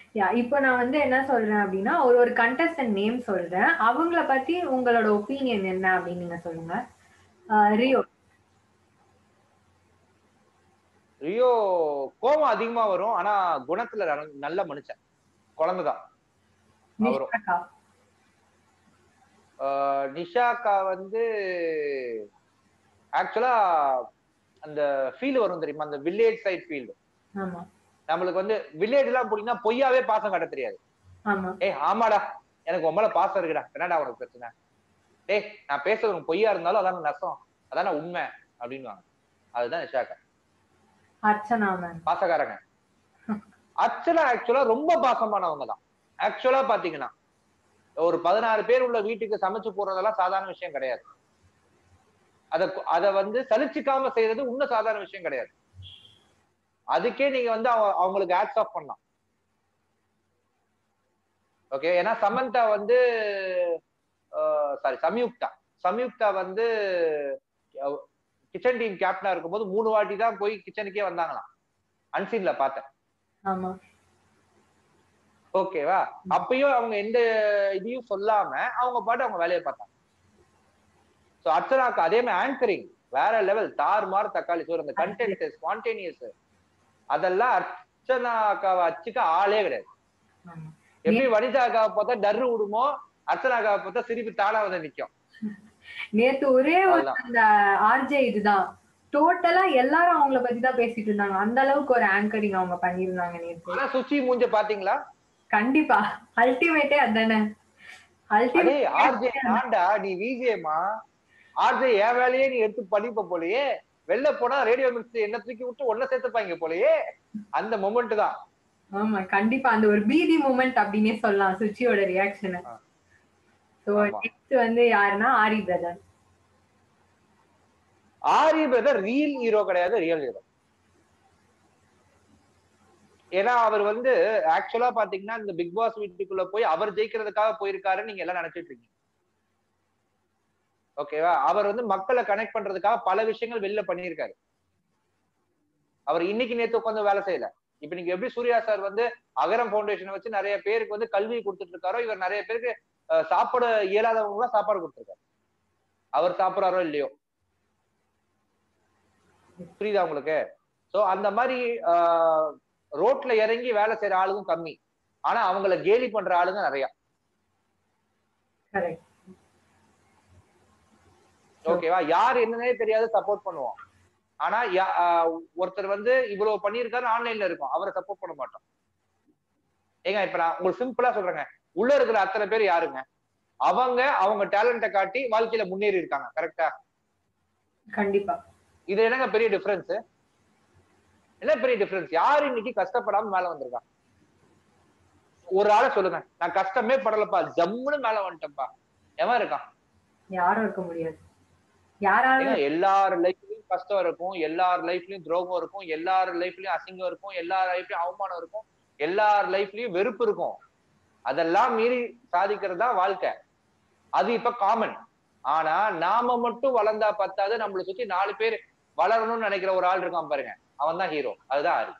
யா இப்போ நான் வந்து என்ன சொல்றேன் அப்படின்னா ஒரு ஒரு கண்டஸ்டன்ட் நேம் சொல்றேன் அவங்கள பத்தி உங்களோட ஒப்பீனியன் என்ன அப்படின்னு நீங்க சொல்லுங்க ஆஹ் ரியோ ரியோ கோவம் அதிகமா வரும் ஆனா குணத்துல நல்ல- நல்ல மனுஷன் குழந்தைதான் அவரும். நிஷாக்கா ஆஹ் நிஷாக்கா வந்து ஆக்சுவலா அந்த ஃபீல் வரும் தெரியுமா அந்த வில்லேஜ் சைட் ஃபீல் ஆமா நம்மளுக்கு வந்து வில்லேஜ் எல்லாம் போனீங்கன்னா பொய்யாவே பாசம் காட்ட தெரியாது ஆமா ஏய் ஆமாடா எனக்கு உன் மேல பாசம் இருக்குடா என்னடா உனக்கு பிரச்சனை டேய் நான் பேசுறது உனக்கு பொய்யா இருந்தாலும் அதான நஷ்டம் அதான உண்மை அப்படின்னுவாங்க அதுதான் நிஷாக்கா அர்ச்சனா மேம் பாசக்காரங்க அர்ச்சனா ஆக்சுவலா ரொம்ப பாசமானவங்க தான் ஆக்சுவலா பாத்தீங்கன்னா ஒரு பதினாறு பேர் உள்ள வீட்டுக்கு சமைச்சு போடுறதெல்லாம் சாதாரண விஷயம் கிடையாது அத அத வந்து சலிச்சுக்காம செய்யறது இன்னும் சாதாரண விஷயம் கிடையாது அதுக்கே நீங்க வந்து அவ- அவங்களுக்கு ஆட்ஸ் ஆஃப் பண்ணலாம் ஓகே ஏன்னா சமந்தா வந்து சாரி சம்யுக்தா சம்யுக்தா வந்து கிச்சன் டீம் கேப்டனா இருக்கும்போது மூணு வாட்டி தான் போய் கிச்சனுக்கே வந்தாங்களாம் அன்சீன்ல பார்த்தேன் ஆமா ஓகேவா அப்பயும் அவங்க எந்த இதையும் சொல்லாம அவங்க பாட்டு அவங்க வேலையை பார்த்தாங்க சோ அர்ச்சனாக்கு அதே மாதிரி ஆங்கரிங் வேற லெவல் தார் மார் தக்காளி சோறு அந்த கண்டென்ட் ஸ்பான்டேனியஸ் அதெல்லாம் அர்ச்சனா அக்காவை அச்சுக்க ஆளே கிடையாது ஆமா எப்படி வனிதா அக்காவை பார்த்தா டர்ரு விடுமோ அர்ச்சனா அக்காவை பார்த்தா சிரிப்பு தானா வந்து நிக்கும் நேத்து ஒரே ஒரு அதுதான். அந்த ஆர்ஜே இதுதான் டோட்டலா எல்லாரும் அவங்கள பத்தி தான் பேசிட்டு இருந்தாங்க அந்த அளவுக்கு ஒரு ஆங்கரிங் அவங்க பண்ணிருந்தாங்க நேத்து ஆனா சுச்சி மூஞ்ச பாத்தீங்களா கண்டிப்பா அல்டிமேட்டே அதானே அடே அல்டிமேட் ஆர்ஜே ஆண்டா நீ விஜேமா ஆர்ஜே என் வேலையே நீ எடுத்து படிப்ப போலயே வெளில போனா ரேடியோ மிக்ஸ் என்ன தூக்கி விட்டு ஒன்ன சேர்த்துப்பாங்க போலயே அந்த மொமெண்ட் தான் ஆமா கண்டிப்பா அந்த ஒரு பீதி மூமெண்ட் அப்படின்னே சொல்லலாம் சுச்சியோட ரியாக்ஷன் ஆ. சோ ஆமா. நெக்ஸ்ட் வந்து யாருன்னா Aari brother Aari brother real hero கிடையாது ரியல் ஹீரோ ஏன்னா அவர் வந்து ஆக்சுவலா பாத்தீங்கன்னா இந்த பிக் பாஸ் வீட்டுக்குள்ள போய் அவர் ஜெயிக்கிறதுக்காக போயிருக்காருன்னு நீங்க எல்லாம் நினைச்சிட்டு இருக்கீங்க ஓகேவா அவர் வந்து மக்களை கனெக்ட் பண்றதுக்காக பல விஷயங்கள் வெளில பண்ணியிருக்காரு அவர் இன்னைக்கு நேத்து உட்காந்து வேலை செய்யல இப்ப நீங்க எப்படி சூர்யா சார் வந்து அகரம் ஃபவுண்டேஷன் வச்சு நிறைய பேருக்கு வந்து கல்வி கொடுத்துட்டு இருக்காரோ இவர் நிறைய பேருக்கு அஹ், சாப்பிட இயலாதவங்க எல்லாம் சாப்பாடு கொடுத்துருக்காரு அவர் சாப்பிடுறாரோ இல்லையோ புரியுதா உங்களுக்கு சோ அந்த மாதிரி ஆஹ், ரோட்ல இறங்கி வேலை செய்யற ஆளுங்க கம்மி ஆனா அவங்கள கேலி பண்ற ஆளுங்க நிறைய கரெக்ட் ஓகேவா யார் என்னன்னே தெரியாது சப்போர்ட் பண்ணுவோம் ஆனா யா- ஆஹ், ஒருத்தர் வந்து இவ்வளவு பண்ணியிருக்காரு ஆன்லைன்ல இருக்கும் அவரை சப்போர்ட் பண்ண மாட்டோம் ஏங்க இப்ப நான் உங்களுக்கு சிம்பிளா சொல்றேங்க உள்ள இருக்கிற அத்தனை பேர் யாருங்க அவங்க அவங்க டேலண்ட்டை காட்டி வாழ்க்கையில முன்னேறி இருக்காங்க கரெக்டா கண்டிப்பா இது என்னங்க பெரிய டிஃபரன்ஸ் என்ன பெரிய டிஃபரன்ஸ் யாரு இன்னைக்கு கஷ்டப்படாம மேல வந்திருக்கான் ஒரு ஆளை சொல்லுங்க நான் கஷ்டமே படலப்பா ஜம்முன்னு மேல வந்துட்டேன்ப்பா எவன் இருக்கான் யாரும் இருக்க முடியாது யாராலும் ஏங்க எல்லார் லைஃப்லயும் கஷ்டம் இருக்கும் எல்லார் லைஃப்லயும் துரோகம் இருக்கும் எல்லார் லைஃப்லயும் அசிங்கம் இருக்கும் எல்லார் லைஃப்லயும் அவமானம் இருக்கும் எல்லார் லைஃப்லயும் வெறுப்பு இருக்கும் அதெல்லாம் மீறி சாதிக்கிறது தான் வாழ்க்கை அது இப்ப காமன் ஆனா நாம மட்டும் வளர்ந்தா பத்தாது நம்மளை சுத்தி நாலு பேர் வளரணும்னு நினைக்கிற ஒரு ஆள் இருக்கான் பாருங்க அவன் தான் ஹீரோ அதுதான் ஆரி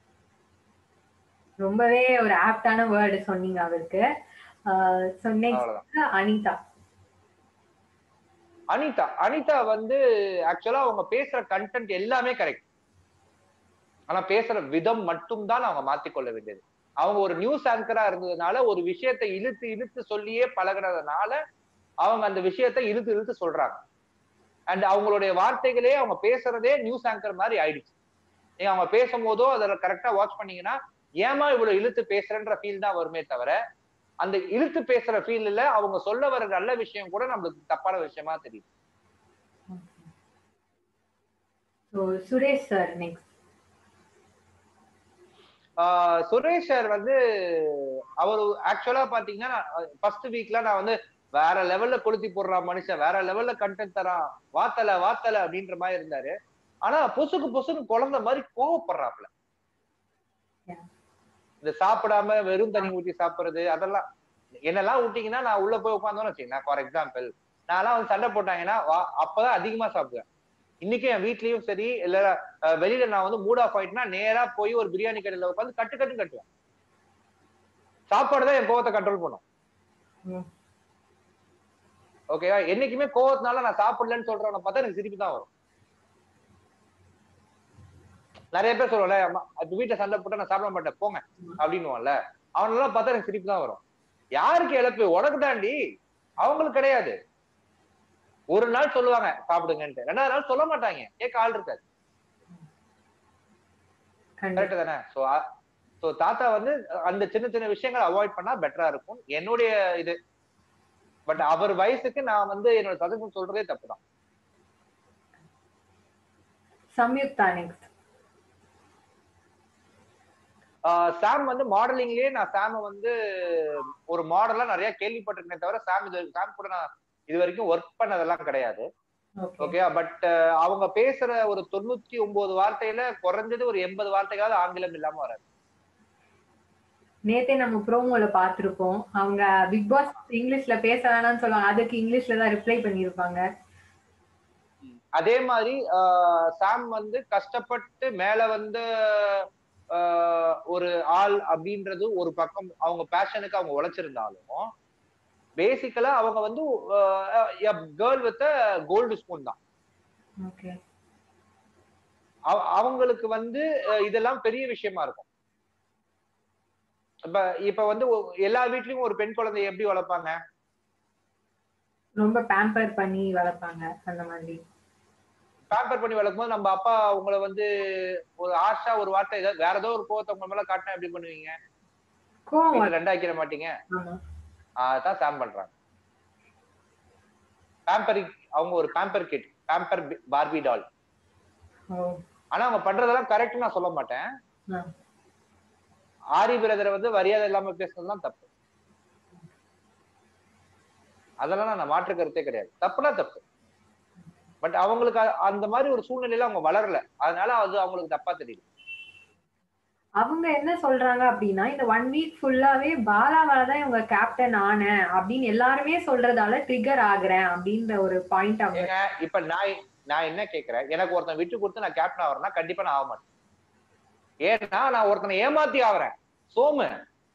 ரொம்பவே ஒரு ஆப்டான வேர்டு சொன்னீங்க அவருக்கு ஸோ நெக்ஸ்ட் அவ்வளவுதான் அனிதா அனிதா அனிதா வந்து ஆக்சுவலா அவங்க பேசுற கண்டென்ட் எல்லாமே கரெக்ட் ஆனா பேசுற விதம் மட்டும் தான் அவங்க மாத்திக்கொள்ள வேண்டியது அவங்க ஒரு நியூஸ் ஆங்கரா இருந்ததுனால ஒரு விஷயத்தை இழுத்து இழுத்து சொல்லியே பழகுனதுனால அவங்க அந்த விஷயத்தை இழுத்து இழுத்து சொல்றாங்க அண்ட் அவங்களுடைய வார்த்தைகளே அவங்க பேசுறதே நியூஸ் ஆங்கர் மாதிரி ஆயிடுச்சு நீங்க அவங்க பேசும்போதோ அதில் கரெக்டா வாட்ச் பண்ணீங்கன்னா ஏமா இவ்வளவு இழுத்து பேசுறேன்ற ஃபீல் தான் வருமே தவிர அந்த இழுத்து பேசுற ஃபீல்ல அவங்க சொல்ல வர நல்ல விஷயம் கூட நம்மளுக்கு தப்பான விஷயமா தெரியும் ஸோ சுரேஷ் சார் நெக்ஸ்ட் ஆஹ் சுரேஷ் சார் வந்து அவர் ஆக்சுவலா பாத்தீங்கன்னா ஃபர்ஸ்ட் வீக்ல நான் வந்து வேற லெவல்ல கொளுத்தி போடுறான் மனுஷன் வேற லெவல்ல கண்டென்ட் தரான் வாத்தல வாத்தல அப்படின்ற மாதிரி இருந்தாரு ஆனா பொசுக்கு பொசுக்கு குழந்தை மாதிரி கோவப்படுறாப்ல Yeah. இந்த சாப்பிடாம வெறும் தண்ணி ஊத்தி சாப்பிடுறது அதெல்லாம் என்னெல்லாம் விட்டீங்கன்னா நான் உள்ள போய் உட்காந்தோன்னு வச்சுக்கேன் ஃபார் எக்ஸாம்பிள் நான்லாம் வந்து சண்டை போட்டாங்கன்னா வா- அப்பதான் அதிகமா சாப்பிடுவேன் இன்னைக்கு என் வீட்லயும் சரி இல்ல அஹ், வெளியில நான் வந்து மூட் ஆஃப் ஆயிட்டுனா நேரா போய் ஒரு பிரியாணி கடையில உட்காந்து கட்டு கட்டு கட்டுவேன் சாப்பாடு தான் என் கோவத்தை கண்ட்ரோல் பண்ணும் ம். ஓகேவா என்னைக்குமே கோவத்தினால நான் சாப்பிடலன்னு சொல்றவனை பார்த்தா எனக்கு சிரிப்பு தான் வரும் நிறைய பேர் சொல்லுவல அது வீட்டுல சண்டை போட்டா நான் சாப்பிட மாட்டேன் போங்க அப்படின்னுவான்ல அவனெல்லாம் பார்த்தா எனக்கு சிரிப்பு தான் வரும் யாருக்கு இழப்பு உனக்கு தாண்டி அவங்களுக்கு கிடையாது ஒரு நாள் சொல்லுவாங்க சாப்பிடுங்கன்ட்டு ரெண்டாவது நாள் சொல்ல மாட்டாங்க கேட்க ஆள் இருக்காது கண்டிப்பா கரெக்ட் தானே சோ சோ தாத்தா வந்து அந்த சின்ன சின்ன விஷயங்களை அவாய்ட் பண்ணா பெட்டரா இருக்கும் என்னுடைய இது பட் அவர் வயசுக்கு நான் வந்து என்னோட சதவீதம் சொல்றதே தப்புதான் சம்யுக்தா நெக்ஸ்ட் ஆஹ் சாம் வந்து மாடலிங்லயே நான் சாம வந்து ஒரு மாடலா நிறைய கேள்விப்பட்டிருக்கேன் தவிர சாம் இது சாம் கூட நான் இது வரைக்கும் ஒர்க் பண்ணதெல்லாம் கிடையாது ஓகே ஓகே பட் அவங்க பேசுற ஒரு தொண்ணூத்தி ஒன்பது வார்த்தையில குறைஞ்சது ஒரு எண்பது வார்த்தைகளாவது ஆங்கிலம் இல்லாம வராது நேத்தே நம்ம ப்ரோமோல பார்த்திருப்போம் அவங்க பிக் பாஸ் இங்கிலீஷ்ல பேச வேணாம்னு சொல்லுவாங்க அதுக்கு இங்கிலீஷ்ல தான் ரிப்ளை பண்ணியிருப்பாங்க அதே மாதிரி ஆஹ் சாம் வந்து கஷ்டப்பட்டு மேல வந்து ஆஹ் ஒரு ஆள் அப்படின்றது ஒரு பக்கம் அவங்க பேஷனுக்கு அவங்க உழைச்சிருந்தாலும் பேசிக்கலா அவங்க வந்து கேர்ள் வித் கோல்டு ஸ்பூன் தான் ஓகே அவ- அவங்களுக்கு வந்து அஹ், இதெல்லாம் பெரிய விஷயமா இருக்கும் இப்ப இப்ப வந்து ஒ- எல்லா வீட்லயும் ஒரு பெண் குழந்தைய எப்படி வளர்ப்பாங்க ரொம்ப பேம்பர் பண்ணி வளர்ப்பாங்க அந்த மாதிரி பேம்பர் பண்ணி வளர்க்கும் போது நம்ம அப்பா உங்களை வந்து ஒரு ஆஷா ஒரு வார்த்தை ஏதாவது வேற ஏதோ ஒரு கோவத்தை உங்க மேல காட்டினா எப்படி பண்ணுவீங்க கோவம் வீட்டுல வரும். ரெண்டாக்கிற மாட்டீங்க ஆமா அதான் சாம் பண்றாங்க பேம்பரிங் அவங்க ஒரு pamper kid pamper Barbie doll oh ஆனா அவங்க பண்றதெல்லாம் கரெக்ட் நான் சொல்ல மாட்டேன் ஆ. ஆரி பிரதரை வந்து மரியாதை இல்லாம பேசுறதுலாம் தப்பு அதெல்லாம் நான் மாற்று கருத்தே கிடையாது தப்புனா தப்பு பட் அவங்களுக்கு அ- அந்த மாதிரி ஒரு சூழ்நிலையில அவங்க வளரல அதனால அது அவங்களுக்கு தப்பா தெரியுது அவங்க என்ன சொல்றாங்க அப்படின்னா இந்த ஒன் வீக் ஃபுல்லாவே பாலாவால தான் இவங்க கேப்டன் ஆனேன் அப்படின்னு எல்லாருமே சொல்றதால ட்ரிகர் ஆகுறேன் அப்படின்ற ஒரு பாயிண்ட் அவங்க ஏங்க இப்ப நான் நான் என்ன கேக்குறேன் எனக்கு ஒருத்தன் விட்டு கொடுத்து நான் கேப்டன் ஆகிறேன்னா கண்டிப்பா நான் ஆக மாட்டேன் ஏன்னா நான் ஒருத்தனை ஏமாத்தி ஆகுறேன் சோமு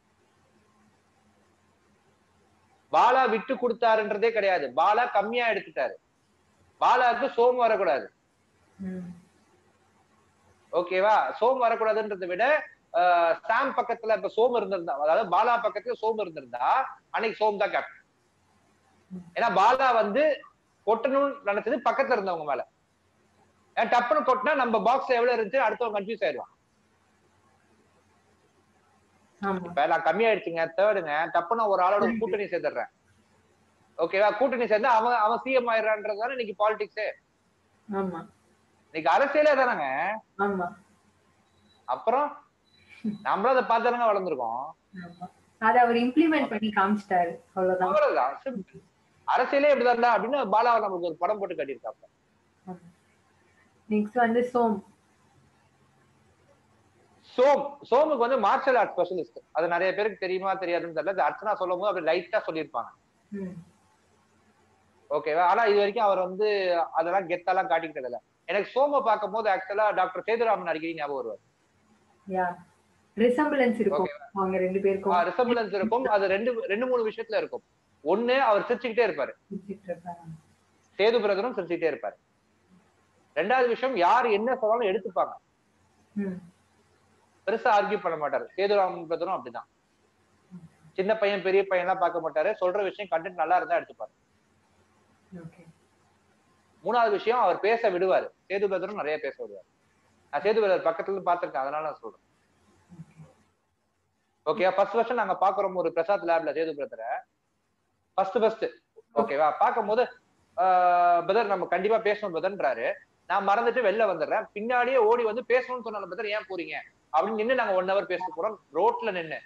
பாலா விட்டு கொடுத்தாருன்றதே கிடையாது பாலா கம்மியா எடுத்துட்டாரு பாலாவுக்கு சோமு வரக்கூடாது ம். ஓகேவா சோம் வரக்கூடாதுன்றதை விட ஆஹ், சாம் பக்கத்துல இப்ப சோம் இருந்திருந்தா அதாவது பாலா பக்கத்துல சோம் இருந்திருந்தா அன்னைக்கு சோம் தான் கேப்டன் ஏன்னா பாலா வந்து கொட்டணும்னு நினைச்சது பக்கத்துல இருந்தவங்க மேல ஏன் டப்புன்னு கொட்டினா நம்ம பாக்ஸ் எவ்வளவு இருந்துச்சு அடுத்தவங்க கன்ஃபியூஸ் ஆயிடுவான் ஆமா இப்ப நான் கம்மியாயிடுச்சுங்க தேர்டுங்க டப்புன்னு ஒரு ஆளோட கூட்டணி சேர்த்துடுறேன் ஓகேவா கூட்டணி சேர்ந்தா அவன் அவன் சிஎம் ஆயிடுறான்றதுதானே இன்னைக்கு பாலிடிக்ஸே ஆமா இன்னைக்கு அரசியலே தானங்க ஆமா அப்புறம் நம்மளும் அதை பார்த்தானங்க வளர்ந்துருக்கோம் ஆமா அதை அவர் இம்ப்ளிமெண்ட் பண்ணி காமிச்சிட்டாரு அவ்வளவுதான் அவ்வளவுதான் simple. அரசியலே இப்படிதான்டா அப்படின்னு பாலாவை நமக்கு ஒரு படம் போட்டு காட்டியிருக்காங்க நெக்ஸ்ட் வந்து சோம் சோம் சோமுக்கு வந்து மார்ஷல் ஆர்ட் ஸ்பெஷலிஸ்ட் அது நிறைய பேருக்கு தெரியுமா தெரியாதுன்னு தெரியல இது அர்ச்சனா சொல்லும் போது அப்படி லைட்டா சொல்லியிருப்பாங்க ம். ஓகேவா ஆனா இது வரைக்கும் அவர் வந்து அதெல்லாம் கெத்தாலாம் காட்டிக்கிட்டது இல்ல எனக்கு சோம பார்க்கும் போது ஆக்சுவலா டாக்டர் சேதுராமன் அடிக்கடி ஞாபகம் வருவார் யா ரிசம்பிளன்ஸ் இருக்கும் அவங்க ரெண்டு பேருக்கும் ரிசம்பிளன்ஸ் இருக்கும் அது ரெண்டு ரெண்டு மூணு விஷயத்துல இருக்கும் ஒண்ணு அவர் சிரிச்சுக்கிட்டே இருப்பாரு சிரிச்சிட்டு இருப்பாங்க. சேது பிரதரும் சிரிச்சுக்கிட்டே இருப்பாரு ரெண்டாவது விஷயம் யார் என்ன சொன்னாலும் எடுத்துப்பாங்க ம். பெருசா ஆர்கியூ பண்ண மாட்டாரு சேதுராமன் பிரதரும் அப்படிதான் சின்ன பையன் பெரிய பையன் எல்லாம் பார்க்க மாட்டாரு சொல்ற விஷயம் கண்டென்ட் நல்லா இருந்தா எடுத்துப்பாரு ஓகே மூணாவது விஷயம் அவர் பேச விடுவாரு சேது பிரதரும் நிறைய பேச விடுவாரு நான் சேது பிரதர் பக்கத்துல இருந்து பார்த்திருக்கேன் அதனால நான் சொல்றேன் ஓகேவா ஃபர்ஸ்ட் வருஷம் நாங்க பாக்குறோம் ஒரு பிரசாத் லேப்ல சேது பிரதரை ஃபர்ஸ்ட் ஃபர்ஸ்ட் ஓகேவா பார்க்கும்போது பிரதர் நம்ம கண்டிப்பா பேசணும் பிரதர்ன்றாரு நான் மறந்துட்டு வெளில வந்துடுறேன் பின்னாடியே ஓடி வந்து பேசணும்னு சொன்னால பிரதர் ஏன் போறீங்க அப்படின்னு நின்னு நாங்க ஒன் ஹவர் பேச போறோம் ரோட்ல நின்னு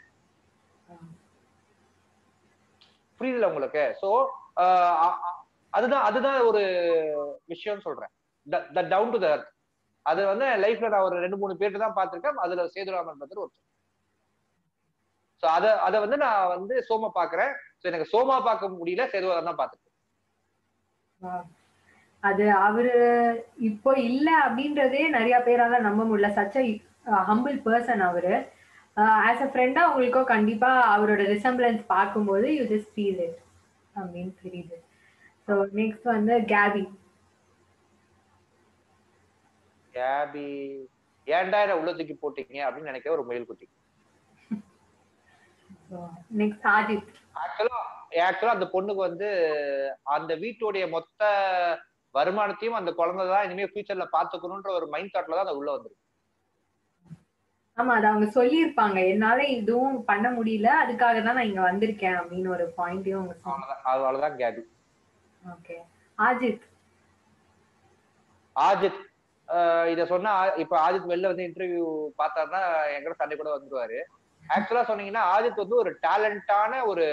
புரியுதுல உங்களுக்கு சோ அதுதான் அதுதான் ஒரு விஷயம்னு சொல்றேன் டவுன் டு த earth அது வந்து லைஃப்ல நான் ஒரு ரெண்டு மூணு பேர்ட்டு தான் பார்த்திருக்கேன் அதுல சேதுராமன் பத்திர ஒரு சோ அத அத வந்து நான் வந்து சோமா பாக்குறேன் சோ எனக்கு சோமா பார்க்க முடியல சேதுவாதம் தான் பார்த்திருக்கேன் Wow. அது அவரு இப்போ இல்ல அப்படின்றதே நிறைய பேரால நம்ப முடியல சச்ச ஹம்பிள் பர்சன் அவரு ஆஸ் அ ஃப்ரெண்டா உங்களுக்கோ கண்டிப்பா அவரோட ரிசம்பிளன்ஸ் பார்க்கும்போது யூ ஜஸ்ட் ஃபீல் இட் அப்படின்னு தெரியுது ஸோ நெக்ஸ்ட் வந்து கேபி கேபி ஏன்டா என்ன உள்ள தூக்கி போட்டீங்க அப்படின்னு நினைக்கிற ஒரு முயல் குட்டி நெக்ஸ்ட் ஆதித் ஆக்சுவலா ஆக்சுவலா அந்த பொண்ணுக்கு வந்து அந்த வீட்டுடைய மொத்த வருமானத்தையும் அந்த குழந்தை தான் இனிமே ஃபியூச்சர்ல பாத்துக்கணும்ன்ற ஒரு மைண்ட் தாட்ல தான் அது உள்ள வந்துருக்கு ஆமா அது அவங்க சொல்லியிருப்பாங்க என்னால இதுவும் பண்ண முடியல அதுக்காக தான் நான் இங்க வந்திருக்கேன் அப்படின்னு ஒரு பாயிண்டையும் அவங்க சொன்னாங்க அவ்வளவுதான் அவ்வளவுதான் கேபி ஓகே ஆஜித் ஆஜித் ஆஹ் இத சொன்னா ஆ- இப்ப ஆஜித் வெளில வந்து இன்டர்வியூ பார்த்தாருன்னா எங்கட சண்டை கூட வந்துருவாரு ஆக்சுவலா சொன்னீங்கன்னா ஆஜித் வந்து ஒரு டேலண்டான ஒரு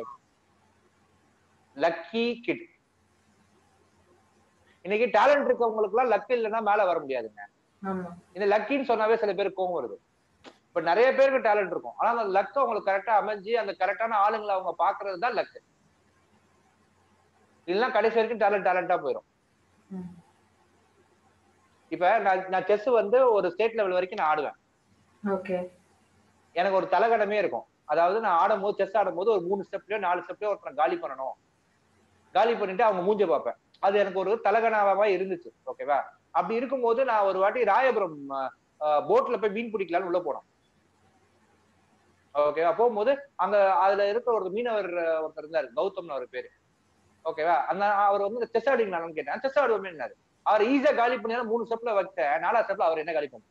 லக்கி கிட் இன்னைக்கு டேலண்ட் இருக்கவங்களுக்கு எல்லாம் லக் இல்லைன்னா மேல வர முடியாதுங்க ஆமா இந்த லக்கின்னு சொன்னாவே சில பேருக்கு கோவம் வருது இப்ப நிறைய பேருக்கு டேலண்ட் இருக்கும் ஆனா அந்த லக் அவங்களுக்கு கரெக்டா அமைஞ்சு அந்த கரெக்டான ஆளுங்களை அவங்க பாக்குறது தான் லக் இல்லைன்னா கடைசி வரைக்கும் டேலண்ட் டேலண்டா போயிடும் ம். இப்ப நான் நான் செஸ் வந்து ஒரு ஸ்டேட் லெவல் வரைக்கும் நான் ஆடுவேன் ஓகே எனக்கு ஒரு தலைகடமே இருக்கும் அதாவது நான் ஆடும்போது செஸ் ஆடும்போது ஒரு மூணு ஸ்டெப்லயோ நாலு ஸ்டெப்லயோ ஒருத்தனை காலி பண்ணணும் காலி பண்ணிட்டு அவங்க மூஞ்ச பார்ப்பேன் அது எனக்கு ஒரு தலகணாவா இருந்துச்சு ஓகேவா அப்படி இருக்கும்போது நான் ஒரு வாட்டி ராயபுரம் போட்ல போய் மீன் பிடிக்கலாம்னு உள்ள போனோம் ஓகேவா போகும்போது அங்க அதுல இருக்க ஒரு மீனவர் அஹ், ஒருத்தர் இருந்தாரு கௌதம்னு அவர் பேரு ஓகேவா அந்த அவர் வந்து செஸ் ஆடிங்களான்னு கேட்டேன் செஸ் ஆடுவோமே அவர் ஈஸியா காலி பண்ணி மூணு ஸ்டெப்ல வச்சேன் நாலாவது ஸ்டெப்ல அவர் என்ன காலி பண்ண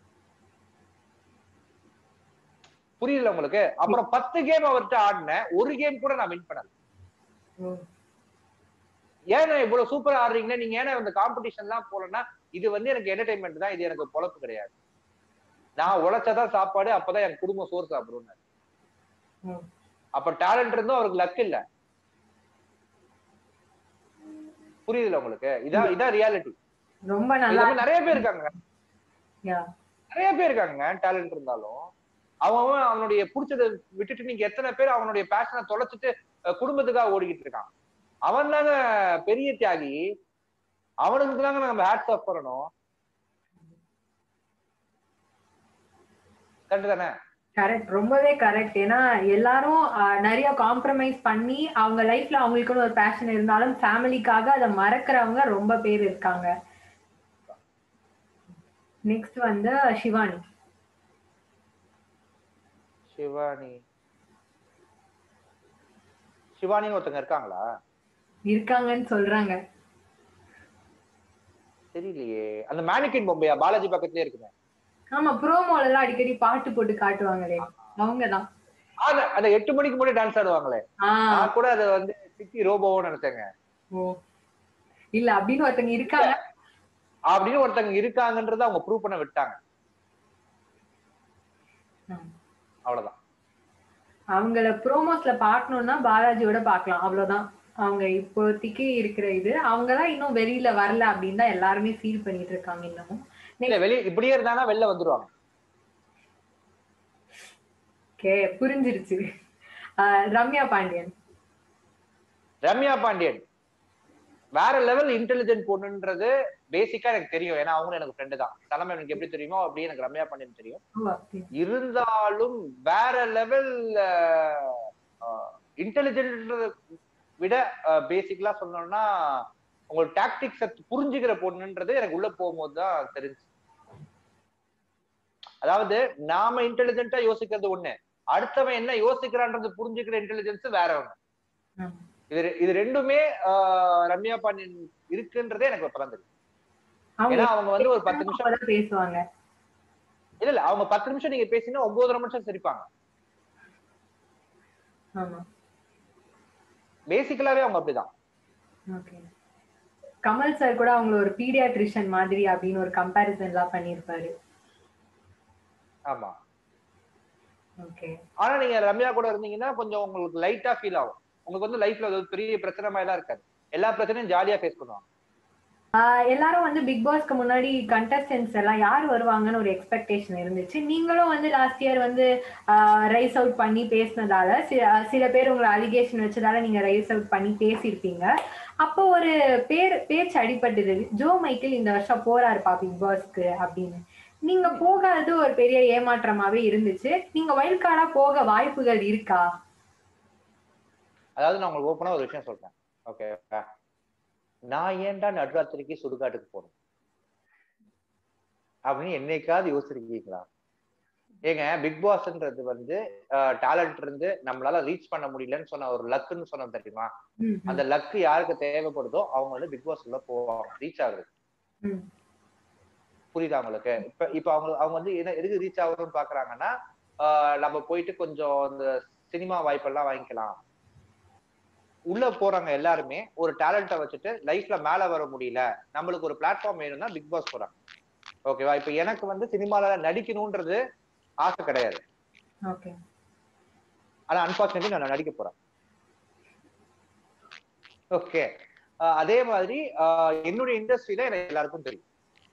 புரியல உங்களுக்கு அப்புறம் பத்து கேம் அவர்கிட்ட ஆடினேன் ஒரு கேம் கூட நான் வின் பண்ணல ம். ஏன்னா இவ்வளவு சூப்பரா ஆடுறீங்கன்னா நீங்க ஏன்னா இந்த காம்படிஷன் எல்லாம் போலன்னா இது வந்து எனக்கு என்டர்டைன்மெண்ட் தான் இது எனக்கு பொழப்பு கிடையாது நான் உழைச்சாதான் சாப்பாடு அப்பதான் என் குடும்பம் சோறு சாப்பிடுவேன் ம். அப்ப டேலண்ட் இருந்தும் அவருக்கு லக் இல்ல புரியுதுல உங்களுக்கு இதான் இதான் ரியாலிட்டி ரொம்ப நல்லா நிறைய பேர் இருக்காங்க Yeah. நிறைய பேர் இருக்காங்க டேலண்ட் இருந்தாலும் அவன் அவன் அவனுடைய புடிச்சதை விட்டுட்டு நீங்க எத்தனை பேர் அவனுடைய பேஷனை தொலைச்சிட்டு அஹ், குடும்பத்துக்காக ஓடிக்கிட்டு இருக்கான் அவன் தாங்க பெரிய தியாகி அவனுக்கு தாங்க நம்ம ஹேட்ஸ் ஆஃப் பண்ணணும் கரெக்ட் தானே கரெக்ட் ரொம்பவே கரெக்ட் ஏன்னா எல்லாரும் ஆஹ், நிறைய காம்ப்ரமைஸ் பண்ணி அவங்க லைஃப்ல அவங்களுக்குன்னு ஒரு பேஷன் இருந்தாலும் ஃபேமிலிக்காக அதை மறக்கிறவங்க ரொம்ப பேர் இருக்காங்க நெக்ஸ்ட் வந்து சிவானி சிவானி சிவானின்னு ஒருத்தங்க இருக்காங்களா இருக்காங்கன்னு சொல்றாங்க தெரியலையே அந்த மேனிக்கின் பொம்மையா பாலாஜி பக்கத்துலயே இருக்குங்க ஆமா ப்ரோமோல எல்லாம் அடிக்கடி பாட்டு போட்டு காட்டுவாங்களே அவங்கதான் அந்த அந்த எட்டு மணிக்கு முன்னாடி டான்ஸ் ஆடுவாங்களே ஆஹ் நான் கூட அதை வந்து சிட்டி ரோபோவோ நினைச்சேங்க ஓ இல்ல அப்படின்னு ஒருத்தங்க இருக்காங்க அப்படின்னு ஒருத்தங்க இருக்காங்கன்றத அவங்க ப்ரூவ் பண்ண விட்டாங்க ம். அவ்வளவுதான் அவங்கள ப்ரோமோஸ்ல பார்க்கணும்னா பாலாஜியோட பார்க்கலாம் அவ்வளவுதான் அவங்க இப்போதைக்கு இருக்கிற இது அவங்க தான் இன்னும் வெளியில வரல அப்படின்னு தான் எல்லாருமே ஃபீல் பண்ணிட்டு இருக்காங்க இன்னமும் இல்ல வெளிய இப்படியே இருந்தாங்கன்னா வெளில வந்துருவாங்க ஓகே புரிஞ்சிருச்சு ஆஹ் ரம்யா பாண்டியன் ரம்யா பாண்டியன் வேற லெவல் இன்டெலிஜென்ட் பொண்ணுன்றது பேசிக்கா எனக்கு தெரியும் ஏன்னா அவங்களும் எனக்கு ஃப்ரெண்டு தான் தலைமை எனக்கு எப்படி தெரியுமோ அப்படி எனக்கு ரம்யா பாண்டியன் தெரியும் ஓ, அப்படி. இருந்தாலும் வேற லெவல் இன்டெலிஜென்ட் விட பேசிக்கலா சொன்னோம்னா உங்களுக்கு டாக்டிக்ஸ புரிஞ்சுக்கிற பொண்ணுன்றது எனக்கு உள்ள போகும்போது தான் தெரிஞ்சு அதாவது நாம இன்டெலிஜென்ட்டா யோசிக்கிறது ஒண்ணு அடுத்தவன் என்ன யோசிக்கிறான்றது புரிஞ்சுக்கிற இன்டெலிஜென்ஸ் வேற ஒண்ணு ம். இது ரெ- இது ரெண்டுமே ஆஹ், ரம்யா பாண்டியன் இருக்குன்றதே எனக்கு இப்பதான் தெரியும் அவங்க ஏன்னா அவங்க வந்து ஒரு பத்து நிமிஷம் அப்பதான் பேசுவாங்க இல்ல இல்ல அவங்க பத்து நிமிஷம் நீங்க பேசினா ஒன்பதரை நிமிஷம் சிரிப்பாங்க ஆமா பேசிக்கலாவே அவங்க அப்படிதான் ஓகே கமல் சார் கூட அவங்கள ஒரு பீடியாட்ரிஷியன் மாதிரி அப்படின்னு ஒரு கம்பாரிசன் எல்லாம் பண்ணியிருப்பாரு ஆமா ஓகே ஆனா நீங்க ரம்யா கூட இருந்தீங்கன்னா கொஞ்சம் உங்களுக்கு லைட்டா ஃபீல் ஆகும் உங்களுக்கு வந்து லைஃப்ல அது ஒரு பெரிய பிரச்சனை மாதிரி எல்லாம் இருக்காது எல்லா பிரச்சனையும் ஜாலியா ஃபேஸ் பண்ணுவாங்க ஆஹ் எல்லாரும் வந்து பிக் பாஸ்க்கு முன்னாடி கண்டஸ்டன்ஸ் எல்லாம் யார் வருவாங்கன்னு ஒரு எக்ஸ்பெக்டேஷன் இருந்துச்சு நீங்களும் வந்து லாஸ்ட் இயர் வந்து ரைஸ் அவுட் பண்ணி பேசினதால சில சில பேர் உங்களை அலிகேஷன் வச்சதால நீங்க ரைஸ் அவுட் பண்ணி பேசியிருப்பீங்க அப்போ ஒரு பேர் பேச்சு அடிபட்டது ஜோ மைக்கேல் இந்த வருஷம் போறாருப்பா பிக் பாஸ்க்கு அப்படின்னு நீங்க போகாதது ஒரு பெரிய ஏமாற்றமாவே இருந்துச்சு நீங்க வைல்ட் கார்டா போக வாய்ப்புகள் இருக்கா அதாவது நான் உங்களுக்கு ஓப்பனா ஒரு விஷயம் சொல்றேன் ஓகே நான் ஏன்டா நடுராத்திரிக்கு சுடுகாட்டுக்கு போகணும் அப்படின்னு என்னைக்காவது யோசிச்சிருக்கீங்களா ஏங்க பிக் பாஸ்ன்றது வந்து டேலண்ட் இருந்து நம்மளால ரீச் பண்ண முடியலன்னு சொன்ன ஒரு லக்குன்னு சொன்ன தெரியுமா ம், ம், அந்த லக்கு யாருக்கு தேவைப்படுதோ அவங்க வந்து பிக் பாஸ் உள்ள போவாங்க ரீச் ஆகுது ம். புரியுதா உங்களுக்கு இப்ப இப்ப அவங்க அவங்க வந்து என்ன எதுக்கு ரீச் ஆகணும்னு பாக்குறாங்கன்னா ஆஹ் நம்ம போயிட்டு கொஞ்சம் இந்த சினிமா வாய்ப்பெல்லாம் வாங்கிக்கலாம் உள்ள போறாங்க எல்லாருமே ஒரு டேலண்ட்டை வச்சுட்டு லைஃப்ல மேல வர முடியல நம்மளுக்கு ஒரு பிளாட்ஃபார்ம் வேணும்னா பிக் பாஸ் போறாங்க ஓகேவா இப்ப எனக்கு வந்து சினிமால நடிக்கணும்ன்றது ஆசை கிடையாது ஓகே ஆனா அன்பார்ச்சுனேட்லி நான் நடிக்க போறேன் ஓகே அதே மாதிரி ஆஹ் என்னுடைய இண்டஸ்ட்ரியில எனக்கு எல்லாருக்கும் தெரியும்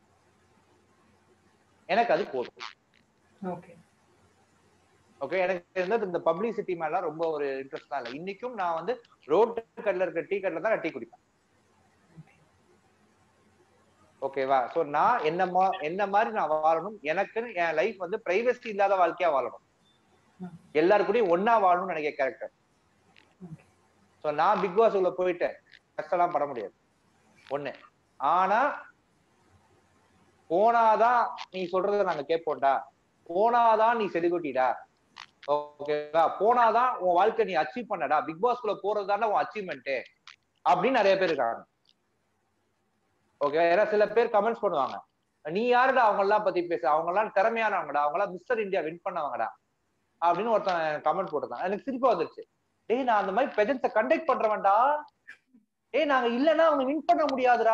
எனக்கு அது போதும் ஓகே ஓகே எனக்கு இருந்தது இந்த பப்ளிசிட்டி மேல ரொம்ப ஒரு இன்ட்ரெஸ்ட் தான் இல்லை இன்னைக்கும் நான் வந்து ரோட்டு கடையில இருக்க டீ கடையில தான் நான் டீ குடிப்பேன் ஓகேவா சோ நான் என்ன மா என்ன மாதிரி நான் வாழணும் எனக்குன்னு என் லைஃப் வந்து பிரைவசி இல்லாத வாழ்க்கையா வாழணும் ம். எல்லாரு கூடயும் ஒன்னா வாழணும்னு நினைக்கிற கேரக்டர் Okay. சோ நான் பிக் பாஸ் உள்ள போயிட்டேன் கஷ்டம்லாம் பட முடியாது ஒண்ணு ஆனா போனாதான் நீ சொல்றதை நாங்க கேட்போம்டா போனாதான் நீ செடிகொட்டிடா ஓகேவா போனாதான் உன் வாழ்க்கை நீ அச்சீவ் பண்ணடா பிக் பாஸ்குள்ள போறதுதானே உன் அச்சீவ்மெண்ட் அப்படின்னு நிறைய பேர் இருக்காங்க ஓகே ஏன்னா சில பேர் கமெண்ட்ஸ் பண்ணுவாங்க நீ யாருடா அவங்க எல்லாம் பத்தி பேச அவங்க எல்லாம் திறமையானவங்கடா அவங்க எல்லாம் மிஸ்டர் இந்தியா வின் பண்ணவங்கடா அப்படின்னு ஒருத்தன் கமெண்ட் போட்டுருந்தான் எனக்கு சிரிப்பா வந்துருச்சு டேய் நான் அந்த மாதிரி பெஜன்ஸ கண்டக்ட் பண்றவன்டா ஏய் நாங்க இல்லன்னா அவங்க வின் பண்ண முடியாதுடா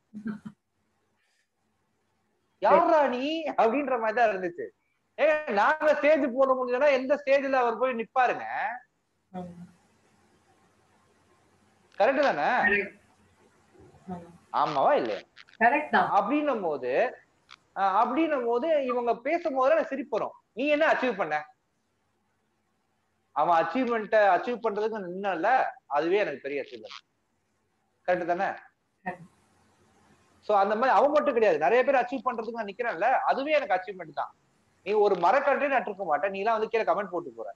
யாரா நீ அப்படின்ற மாதிரி தான் இருந்துச்சு ஏ நாங்க ஸ்டேஜ் போட முடியலன்னா எந்த ஸ்டேஜ்ல அவர் போய் நிப்பாருங்க கரெக்ட் தானே ஆமாவா இல்லையா கரெக்ட் தான் அப்படின்னும் போது அஹ் அப்படின்னும் போது இவங்க பேசும்போது எனக்கு சிரிப்பு வரும் நீ என்ன அச்சீவ் பண்ண அவன் அச்சீவ்மெண்ட்டை அச்சீவ் பண்றதுக்கு நின்னல அதுவே எனக்கு பெரிய அச்சீவ்மெண்ட் கரெக்ட் தானே Correct. சோ அந்த மாதிரி அவன் மட்டும் கிடையாது நிறைய பேர் அச்சீவ் பண்றதுக்கு நான் நிக்கிறேன்ல அதுவே எனக்கு அச்சீவ்மெண்ட் தான் நீ ஒரு மரக்கன்றே நட்டிருக்க மாட்டேன் நீ எல்லாம் வந்து கீழே கமெண்ட் போட்டு போற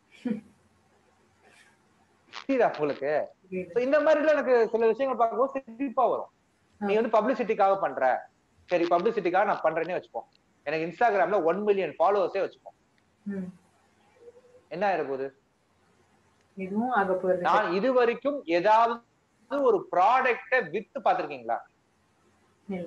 புரியுதா உங்களுக்கு So இந்த மாதிரிலாம் எனக்கு சில விஷயங்கள் பார்க்கும்போது சிரிப்பா வரும் நீ வந்து பப்ளிசிட்டிக்காக பண்ற சரி பப்ளிசிட்டிக்காக நான் பண்றேன்னே வச்சுப்போம் எனக்கு இன்ஸ்டாகிராம்ல ஒன் மில்லியன் ஃபாலோவர்ஸே வச்சுப்போம் ம். என்ன ஆயிர போகுது எதுவும் ஆக போறது நான் இது வரைக்கும் ஏதாவது ஒரு ப்ராடக்ட வித்து பாத்திருக்கீங்களா இல்ல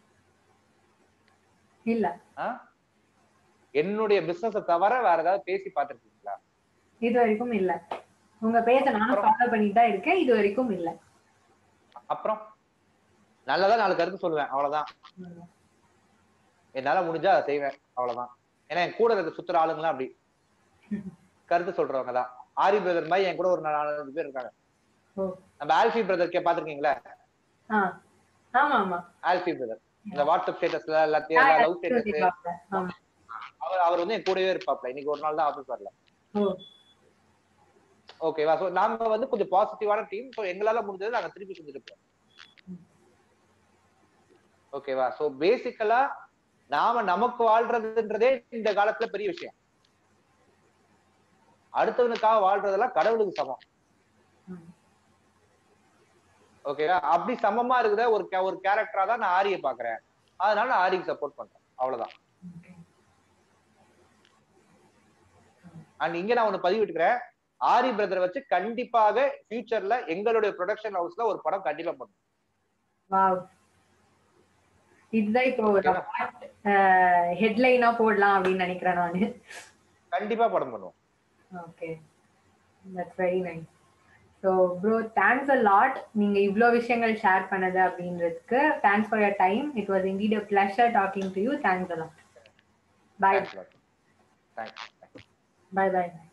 இல்ல என்னுடைய பிசினஸ் தவிர வேற ஏதாவது பேசி பாத்திருக்கீங்களா இது வரைக்கும் இல்ல உங்க பேஜ நானும் ஃபாலோ பண்ணிட்டு தான் இருக்கேன் இது வரைக்கும் இல்ல அப்புறம் நல்லதா நாலு கருத்து சொல்லுவேன் அவ்வளவுதான் ம். என்னால முடிஞ்சா அதை செய்வேன் அவ்வளவுதான் ஏன்னா என் கூட இருக்க சுத்துற ஆளுங்களாம் அப்படி கருத்து சொல்றவங்க தான் ஆரி பிரதர் மாதிரி என் கூட ஒரு நாலஞ்சு பேர் இருக்காங்க ஓ நம்ம ஆல்ஃபி பிரதர் கே பாத்திருக்கீங்களா ஆ ஆமா ஆமா ஆல்ஃபி பிரதர் இந்த வாட்ஸ்அப் ஸ்டேட்டஸ்ல எல்லாத்தையும் ஆ, லவ் ஸ்டேட்டஸ் சொல்லிருக்காப்ல. ஆமா. அவர் அவர் வந்து என் கூடவே இருப்பாப்ல இன்னைக்கு ஒரு நாள் தான் ஆபீஸ் வரல ஓ ஓகேவா சோ நாங்க வந்து கொஞ்சம் பாசிட்டிவான டீம் சோ எங்களால முடிஞ்சது நாங்க திருப்பி செஞ்சுட்டு போறோம் ஓகேவா சோ பேசிக்கலா நாம நமக்கு வாழ்றதுன்றதே இந்த காலத்துல பெரிய விஷயம் அடுத்தவனுக்காக வாழ்றதெல்லாம் கடவுளுக்கு சமம் ம். ஓகேவா அப்படி சமமா இருக்கிற ஒரு ca- ஒரு கேரக்டரா தான் நான் ஆரிய பாக்குறேன் அதனால நான் ஆரிக்கு சப்போர்ட் பண்றேன் அவ்வளவுதான் Okay. அண்ட் இங்க நான் ஒண்ணு பதிவிட்டுக்கிறேன் ஆரி பிரதர் வச்சு கண்டிப்பாக ஃபியூச்சர்ல எங்களுடைய ப்ரொடக்ஷன் ஹவுஸ்ல ஒரு படம் கண்டிப்பா பண்ணும் வாவ் இதுதான் இப்போ ஹெட்லைனா போடலாம் அப்படின்னு நினைக்கிறேன் நானு கண்டிப்பா படம் பண்ணுவோம் okay that's very nice so bro thanks a lot நீங்க இவ்வளோ விஷயங்கள் ஷேர் பண்ணது அப்படின்றதுக்கு thanks for your time it was indeed a pleasure talking to you thanks a lot bye thanks thanks bye bye